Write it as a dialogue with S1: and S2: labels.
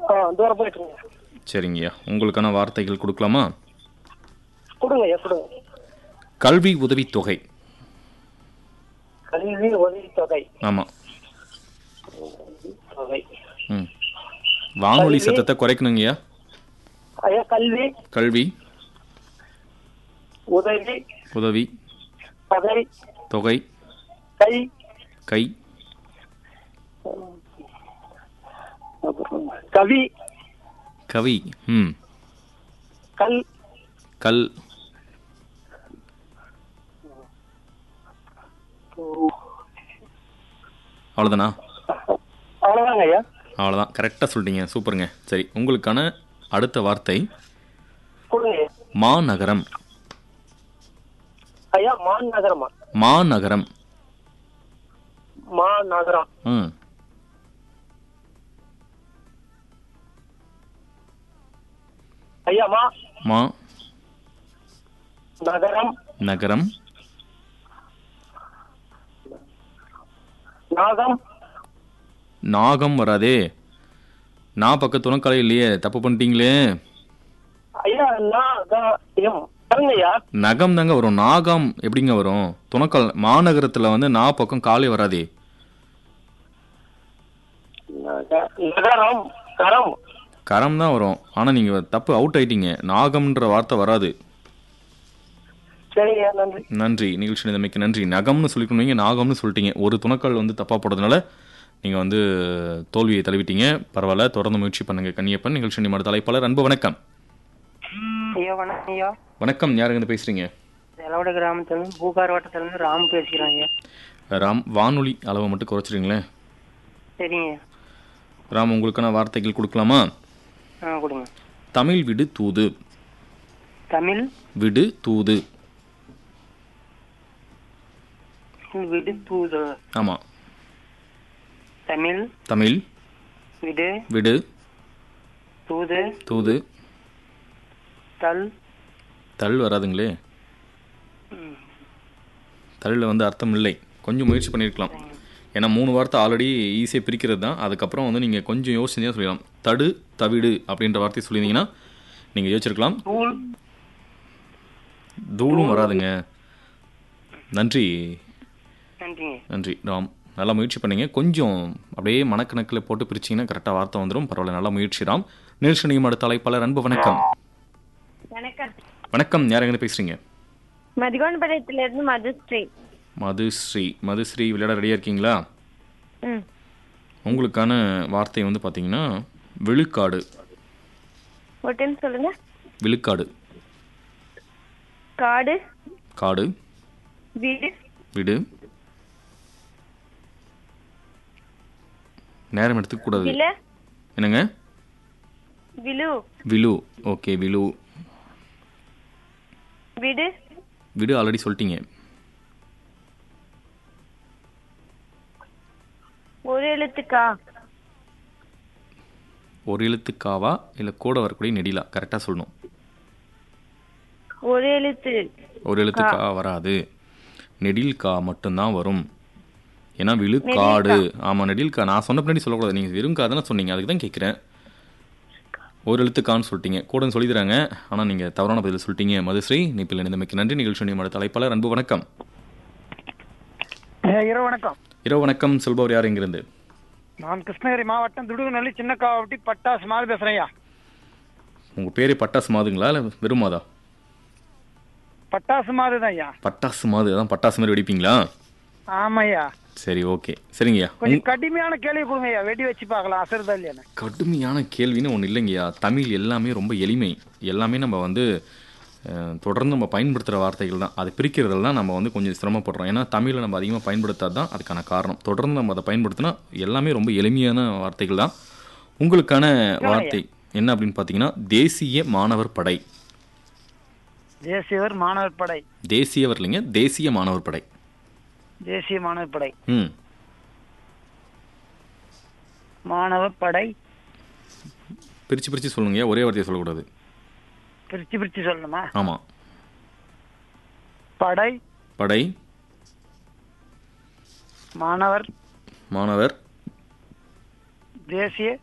S1: ஆ தூரம் போயிட்டுருங்க
S2: சரிங்கய்யா உங்களுக்கான வார்த்தைகள் கொடுக்கலாமா
S1: கொடுங்க ஐயா கொடுங்க
S2: கல்வி உதவித்தொகை
S1: கல்வி உதவி தொகை
S2: ஆமாம்
S1: தொகை
S2: ம் வானொலி
S1: கல்வி.
S2: சத்தத்தை குறைக்கணுங்கய்யா
S1: ஐயா கல்வி
S2: கல்வி
S1: உதவி
S2: உதவி
S1: தொகை
S2: தொகை
S1: கை
S2: கை
S1: அப்புறம் கவி
S2: கவி ம்
S1: கல்
S2: கல் அவ்வளோதானா
S1: அவ்வளோதாங்க ஐயா
S2: அவ்வளோதான் கரெக்டாக சொல்லிட்டீங்க சூப்பருங்க சரி உங்களுக்கான அடுத்த வார்த்தை
S1: கொடுங்க ஐயா.
S2: மாநகரம்
S1: ஐயா மாநகரமா
S2: மாநகரம்
S1: மாநகரம்
S2: ம்
S1: ஐயா மா
S2: மா
S1: நகரம்
S2: நகரம்
S1: நாகம்
S2: நாகம் வராதே நான் பக்கத்து துணக்கலை இல்லையே தப்பு பண்ணிட்டீங்களே
S1: ஐயா நாகம் பாருங்க ஐயா
S2: நகம் தாங்க வரும் நாகம் எப்படிங்க வரும் துணக்கல் மாநகரத்தில் வந்து நா பக்கம் காலே வராதே
S1: நக- நகரம் கரம்
S2: கரம் தான் வரும் ஆனால் நீங்கள் தப்பு அவுட் ஆயிட்டீங்க நாகம்ன்ற வார்த்தை வராது
S1: சரிங்க நன்றி
S2: நன்றி நிகழ்ச்சி நிலைமைக்கு நன்றி நகம்னு சொல்லிக்கணும் நாகம்னு சொல்லிட்டீங்க ஒரு துணக்கல் வந்து தப்பாக போடுறதுனால நீங்கள் வந்து தோல்வியை தழுவிட்டீங்க பரவாயில்ல தொடர்ந்து முயற்சி பண்ணுங்க கன்னியப்பன் நிகழ்ச்சி நிமிட தலைப்பாளர் அன்பு வணக்கம்
S3: ஐயா வணக்கம் ஐயா
S2: வணக்கம் யாருங்க பேசுறீங்க
S3: செலவட கிராமத்துலேருந்து பூகார் வட்டத்துலேருந்து ராம் பேசிக்கிறாங்க
S2: ராம் வானொலி அளவை மட்டும் குறைச்சிருங்களேன்
S3: சரிங்க
S2: ராம் உங்களுக்கான வார்த்தைகள் கொடுக்கலாமா
S3: ஆ கொடுங்க
S2: தமிழ் விடு தூது
S3: தமிழ்
S2: விடு தூது
S3: விடு தூது
S2: ஆமாம்
S3: தமிழ்
S2: தமிழ்
S3: விடு
S2: விடு
S3: தூது
S2: தூது
S3: தல்
S2: தள் வராதுங்களே
S3: ம்,
S2: தள்ளில் வந்து அர்த்தம் இல்லை கொஞ்சம் முயற்சி பண்ணியிருக்கலாம் ஏன்னா மூணு வார்த்தை ஆல்ரெடி ஈஸியாக பிரிக்கிறது தான் அதுக்கப்புறம் வந்து நீங்கள் கொஞ்சம் யோசிச்சே சொல்லலாம் தடு தவிடு அப்படின்ற வார்த்தையை சொல்லியிருந்தீங்கன்னா நீங்கள் யோசிச்சிருக்கலாம்
S3: தூள்
S2: தூளும் வராதுங்க நன்றி
S3: நன்றிங்க
S2: நன்றி ராம் நல்லா முயற்சி பண்ணீங்க கொஞ்சம் அப்படியே மனக்கணக்கில் போட்டு பிரிச்சிங்கன்னா கரெக்டாக வார்த்தை வந்துடும் பரவாயில்ல நல்லா முயற்சி ராம் நிகழ்ச்சியும் அடுத்த தலைப்பாளர் அன்பு வணக்கம்
S4: வணக்கம்
S2: வணக்கம் யார் எங்கே பேசுகிறீங்க
S4: மதிகோன்படத்துல இருந்து மதுஸ்ரீ
S2: மதுஸ்ரீ மதுஸ்ரீ விளையாட ரெடியாக இருக்கீங்களா
S4: ம்
S2: உங்களுக்கான வார்த்தை வந்து பார்த்தீங்கன்னா விழுக்காடு
S4: ஒரு டைம் சொல்லுங்க
S2: விழுக்காடு
S4: காடு
S2: காடு
S4: வீடு
S2: விடு நேரம் எடுத்துக்கூடாது
S4: வில
S2: என்னங்க
S4: விழு
S2: விழு ஓகே விழு
S4: விடு
S2: விடு ஆல்ரெடி சொல்லிட்டீங்க
S4: ஒரு எழுத்துக்கா
S2: ஒரு எழுத்துக்காவா இல்லை கூட வரக்கூடிய நெடிலா கரெக்டாக சொல்லணும்
S4: ஒரு எழுத்து
S2: ஒரு எழுத்துக்கா வராது நெடில் கா மட்டும்தான் வரும் ஏன்னா விழுக்காடு ஆமாம் நெடில் கா நான் சொன்ன பின்னாடி சொல்லக்கூடாது நீங்கள் வெறும் கா தானே சொன்னீங்க அதுக்கு தான் கேட்குறேன் ஒரு எழுத்துக்கான்னு சொல்லிட்டீங்க கூடன்னு சொல்லி தராங்க ஆனால் நீங்கள் தவறான பதில் சொல்லிட்டீங்க மதுஸ்ரீ நிப்பில் இணைந்தமைக்கு நன்றி நிகழ்ச்சி நியமன தலைப்பாளர் அன்பு வணக்கம்
S3: இரவு வணக்கம்
S2: இரவு வணக்கம் சொல்பவர் யார் இங்கிருந்து
S3: நான் கிருஷ்ணகிரி மாவட்டம் துடுகுநல்லி சின்னக்காவட்டி பட்டாசு மாதிரி பேசுறேன் ஐயா
S2: உங்கள் பேர் பட்டாசு மாதுங்களா இல்லை வெறும் மாதா
S3: பட்டாசு மாதிரி தான் ஐயா
S2: பட்டாசு மாது அதான் பட்டாசு மாதிரி வெடிப்பீங்களா
S3: ஆமாய்யா
S2: சரி ஓகே சரிங்கய்யா
S3: கொஞ்சம் கடுமையான கேள்வி கொடுங்க ஐயா வெடி வச்சு பார்க்கலாம் அசருதா இல்லையானு
S2: கடுமையான கேள்வின்னு ஒன்று இல்லைங்கய்யா தமிழ் எல்லாமே ரொம்ப எளிமை எல்லாமே நம்ம வந்து அஹ், தொடர்ந்து நம்ம பயன்படுத்துகிற வார்த்தைகள் தான் அது பிரிக்கிறதுல தான் நம்ம வந்து கொஞ்சம் சிரமப்படுறோம் ஏன்னா தமிழை நம்ம அதிகமாக பயன்படுத்தாது தான் அதுக்கான காரணம் தொடர்ந்து நம்ம அதை பயன்படுத்தினா எல்லாமே ரொம்ப எளிமையான வார்த்தைகள் தான் உங்களுக்கான வார்த்தை என்ன அப்படின்னு பார்த்தீங்கன்னா தேசிய மாணவர் படை
S3: தேசியவர் மாணவர் படை
S2: தேசியவர் இல்லைங்க தேசிய மாணவர் படை
S3: தேசிய மாணவர் படை
S2: ம்
S3: மாணவர் படை
S2: பிரித்து பிரித்து சொல்லுங்கய்யா ஒரே வார்த்தையை சொல்லக்கூடாது
S3: பிரிச்சு பிரிச்சு சொல்லணுமா
S2: ஆமாம்
S3: படை
S2: படை
S3: மாணவர்
S2: மாணவர்
S3: தேசிய